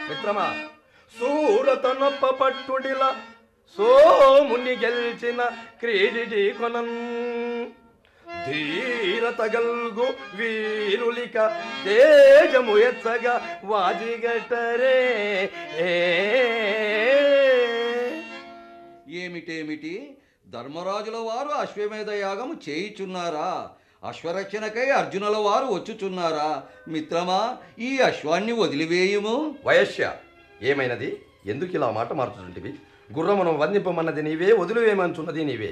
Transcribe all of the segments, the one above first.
మిత్రమా సూరత నొప్ప పట్టుడిల సోముని గెలిచిన క్రీడి కొనన్ ధీరత గల్గు వీరులిక తేజము ఎచ్చగా వాజిగటరే ఏ ఏమిటేమిటి ధర్మరాజుల వారు అశ్వమేధ యాగము చేయుచున్నారా అశ్వరక్షణకై అర్జునుల వారు వచ్చుచున్నారా మిత్రమా ఈ అశ్వాన్ని వదిలివేయుము వయస్య ఏమైనది ఎందుకు ఇలా మాట మార్చుతుంటివి గుర్రమును వందింపమన్నది నీవే వదిలివేయమంచున్నది నీవే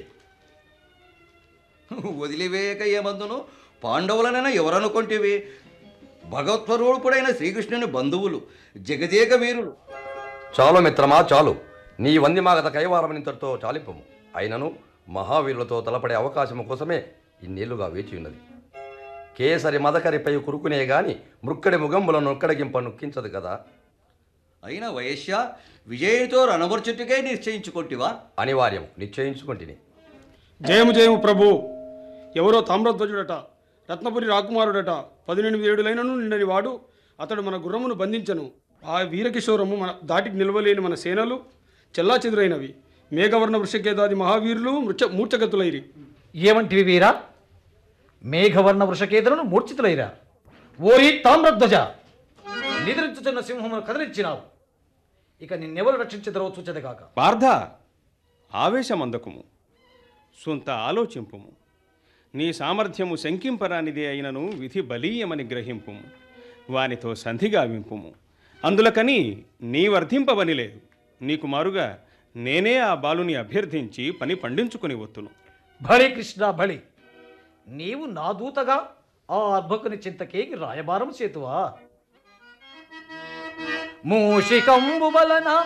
వదిలివేయక ఏమందును పాండవులనైనా ఎవరనుకొంటివి భగవత్స్వరూపుడైన శ్రీకృష్ణుని బంధువులు జగదేక వీరులు చాలు మిత్రమా చాలు నీ వందిమాగత కైవారమనింతటితో చాలింపము అయినను మహావీరులతో తలపడే అవకాశము కోసమే ఇన్నేళ్లుగా వేచి ఉన్నది కేసరి మదకరిపై కురుకునే గాని మృక్కడి ముగంబులను నొక్కడిగింప నొక్కించదు కదా అయిన వయస్య విజయునితో రణమర్చుటికై నిశ్చయించుకొంటివా అనివార్యం నిశ్చయించుకుంటుని జయము జయము ప్రభు ఎవరో తామ్రధ్వజుడట రత్నపురి రాకుమారుడట పదినెనిమిది ఏడులైనను నిండని వాడు అతడు మన గుర్రమును బంధించను ఆ వీరకిషోరము మన దాటికి నిలవలేని మన సేనలు చెల్లాచెదురైనవి మేఘవర్ణ వృషకేదాది మహావీరులు మృచ మూర్ఛగతులైరి ఏమంటివి వీరా మేఘవర్ణ వృషకేతలను మూర్ఛితులైరా ఓరి తామ్రధ్వజ నిద్రించుచున్న సింహమును కదిలించినావు ఇక నిన్నెవరు రక్షించదరో చూచదగాక పార్థ ఆవేశమందకుము సొంత ఆలోచింపుము నీ సామర్థ్యము శంకింపరానిదే అయినను విధి బలీయమని గ్రహింపుము వానితో సంధిగావింపుము అందులకని నీ వర్ధింపవని లేదు నీకు మారుగా నేనే ఆ బాలుని అభ్యర్థించి పని పండించుకుని వత్తును భళి కృష్ణ భళి నీవు నా దూతగా ఆ అర్భకుని చింతకేకి రాయబారం చేతువా మూషికంబు వలన